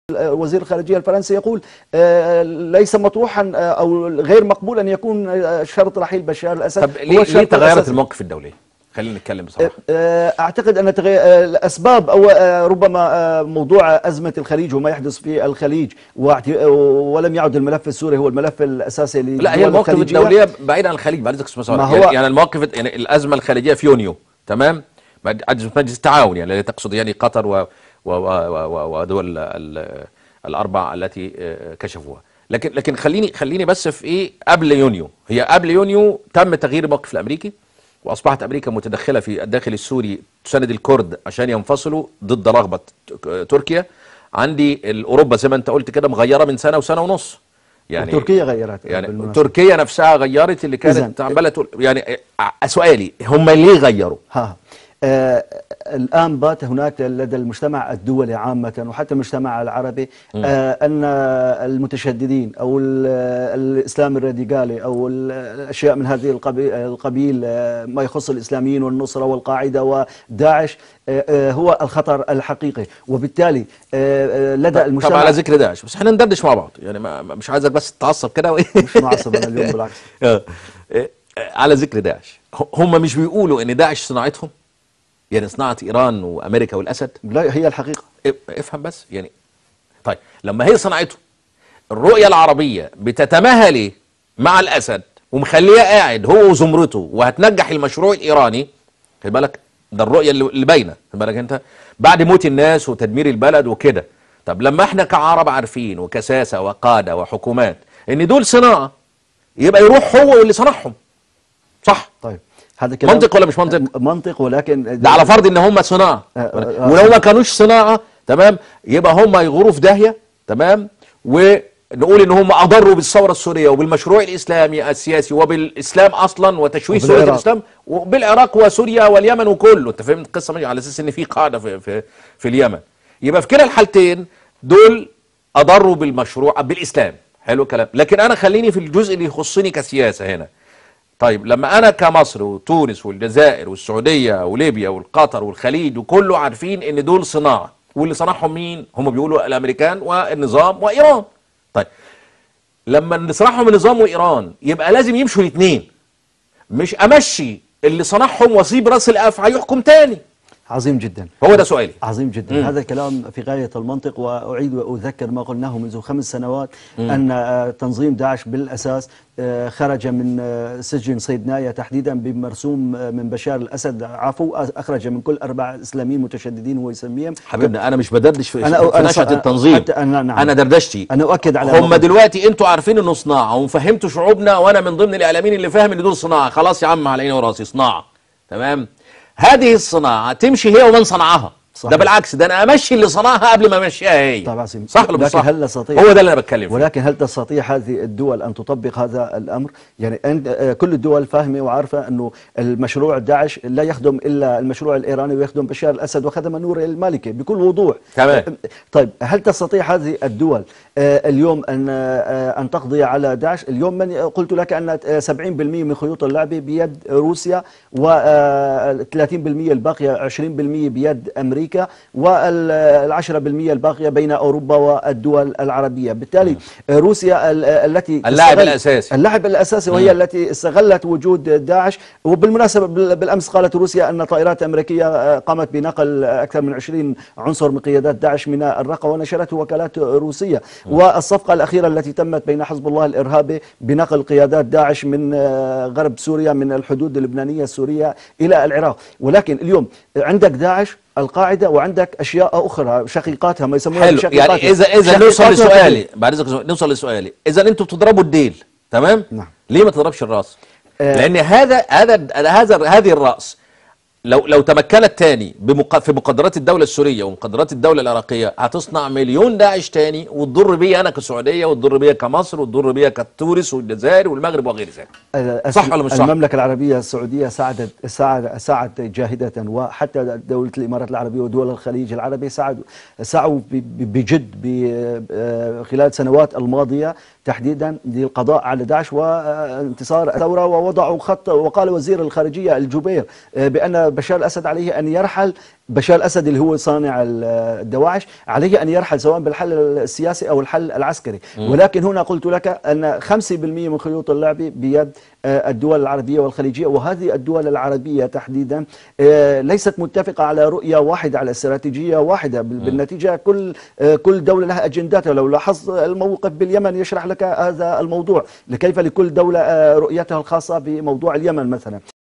وزير الخارجية الفرنسي يقول آه، ليس مطروحا آه، أو غير مقبول أن يكون آه، شرط رحيل بشار الأسد طب ليه, هو ليه الشرط تغيرت الأساسي. الموقف الدولي خلينا نتكلم بصراحه آه، اعتقد ان تغي... آه، الاسباب او آه، ربما آه، موضوع ازمه الخليج وما يحدث في الخليج واعت... آه، ولم يعد الملف السوري هو الملف الاساسي للدول لا هي المواقف الخليجية. الدوليه بعيد عن الخليج بعد اذنك استاذ ما مسعود. هو- يعني, يعني المواقف يعني الازمه الخليجيه في يونيو تمام بعد مجلس مجلس التعاون يعني لا تقصد يعني قطر و و و و ودول ال- الاربع التي آه، كشفوها لكن لكن خليني خليني بس في ايه قبل يونيو هي قبل يونيو تم تغيير الموقف الامريكي واصبحت امريكا متدخله في الداخل السوري تساند الكرد عشان ينفصلوا ضد رغبه ت- تركيا عندي اوروبا زي ما انت قلت كده مغيره من سنه وسنه ونص يعني تركيا غيرت يعني بالمناسبة. تركيا نفسها غيرت اللي كانت إذن- عماله تقول يعني ع- سؤالي هم ليه غيروا؟ ها آه الآن بات هناك لدى المجتمع الدولي عامة وحتى المجتمع العربي آه أن المتشددين أو ال- الإسلام الراديكالي أو ال- الأشياء من هذه القبيل, القبيل آه ما يخص الإسلاميين والنصرة والقاعدة وداعش آه آه هو الخطر الحقيقي وبالتالي آه آه لدى طب المجتمع على ذكر داعش بس احنا ندردش مع بعض يعني ما ما- مش عايزك بس تتعصب كده و... مش معصب أنا اليوم بالعكس آه. آه، على ذكر داعش ه- هم مش بيقولوا ان داعش صناعتهم يعني صناعه ايران وامريكا والاسد لا هي الحقيقة اف- افهم بس يعني طيب لما هي صنعته الرؤية العربية بتتماهى ليه مع الأسد ومخليه قاعد هو وزمرته وهتنجح المشروع الإيراني خد بالك ده الرؤية اللي اللي باينة خد بالك أنت بعد موت الناس وتدمير البلد وكده طب لما احنا كعرب عارفين وكساسة وقادة وحكومات ان دول صناعة يبقى يروح هو واللي صنعهم صح طيب هذا كلام منطق ولا مش منطق؟ منطق ولكن ده على فرض ان هم صناعه آه، آه، آه. ولو ما كانوش صناعه تمام يبقى هم يغوروا في داهيه تمام ونقول ان هم اضروا بالثوره السوريه وبالمشروع الاسلامي السياسي وبالاسلام اصلا وتشويه سوريه وبالعراق. الاسلام وبالعراق وسوريا واليمن وكله انت فهمت القصه ماشية على اساس ان في قاعده في في, في اليمن يبقى في كلا الحالتين دول اضروا بالمشروع بالاسلام حلو الكلام لكن انا خليني في الجزء اللي يخصني كسياسه هنا طيب لما انا كمصر وتونس والجزائر والسعوديه وليبيا والقطر والخليج وكله عارفين ان دول صناعه واللي صنعهم مين هم بيقولوا الامريكان والنظام وايران طيب لما اللي صنعهم النظام وايران يبقى لازم يمشوا الاثنين مش امشي اللي صنعهم واسيب راس الافعى يحكم تاني عظيم جدا هو ده سؤالي عظيم جدا مم. هذا الكلام في غاية المنطق وأعيد وأذكر ما قلناه منذ خمس سنوات أن آه، تنظيم داعش بالأساس آه، خرج من آه، سجن صيدنايا تحديدا بمرسوم آه، من بشار الأسد عفو أخرج من كل أربع إسلاميين متشددين هو يسميهم حبيبنا انا مش بدردش في, أنا- في أنا نشأة ص- التنظيم حتى أنا- نعم. انا دردشتي أنا أؤكد على هم ما- دلوقتي انتوا عارفين انه صناعه وفهمتوا شعوبنا وانا من ضمن الاعلاميين اللي فاهم ان دول صناعه خلاص يا عم على عيني وراسي صناعه تمام هذه الصناعه تمشي هي ومن صنعها صحيح. ده بالعكس ده انا امشي اللي صنعها قبل ما امشيها هي طبعا عظيم. صح ولا مش لكن صح هل نستطيع هو ده اللي انا بتكلم فيه ولكن هل تستطيع هذه الدول أن تطبق هذا الأمر يعني أنت آه، كل الدول فاهمة وعارفة أنه المشروع داعش لا يخدم إلا المشروع الإيراني ويخدم بشار الأسد وخدم نور المالكي بكل وضوح تمام. آه، طيب هل تستطيع هذه الدول آه، اليوم أن آه، أن تقضي على داعش اليوم من قلت لك أن آه، 70% من خيوط اللعب بيد روسيا و 30% الباقية 20% بيد أمريكا وال 10% الباقية بين أوروبا والدول العربية بالتالي روسيا ال- التي اللاعب استغل- الأساسي. اللاعب الأساسي وهي التي استغلت وجود داعش وبالمناسبة بال- بالأمس قالت روسيا أن طائرات أمريكية آه، قامت بنقل أكثر من 20 عنصر من قيادات داعش من الرقة ونشرته وكالات روسية والصفقة الأخيرة التي تمت بين حزب الله الإرهابي بنقل قيادات داعش من آه، غرب سوريا من الحدود اللبنانية السورية إلى العراق ولكن اليوم عندك داعش القاعدة وعندك أشياء أخرى شقيقاتها ما يسمونها حلو بشقيقاتها. يعني اذا اذا نوصل شقيقاتها لسؤالي بعد اذنك نوصل لسؤالي اذا انتوا بتضربوا الديل تمام نعم. ليه ما تضربش الراس آه. لان هذا هذا هذا هذه الراس لو لو تمكنت تاني بمق... في مقدرات الدوله السوريه ومقدرات الدوله العراقيه هتصنع مليون داعش تاني وتضر بيا انا كسعوديه وتضر بيا كمصر وتضر بيا كتونس والجزائر والمغرب وغير ذلك ال- صح ولا مش صح؟ المملكة العربية السعودية ساعدت ساعد ساعد جاهدة وحتى دولة الإمارات العربية ودول الخليج العربي ساعدوا سعوا ب- ب- بجد ب- آه، خلال السنوات الماضية تحديدا للقضاء على داعش وانتصار الثورة ووضعوا خط وقال وزير الخارجية الجبير آه، بأن بشار الأسد عليه أن يرحل بشار الأسد اللي هو صانع ال- الدواعش عليه أن يرحل سواء بالحل السياسي أو الحل العسكري ولكن هنا قلت لك أن 5% من خيوط اللعب بيد آه، الدول العربية والخليجية وهذه الدول العربية تحديدا آه، ليست متفقة على رؤية واحدة على استراتيجية واحدة بال- بالنتيجة كل آه، كل دولة لها أجنداتها لو لاحظت الموقف باليمن يشرح لك هذا الموضوع كيف لكل دولة آه، رؤيتها الخاصة بموضوع اليمن مثلا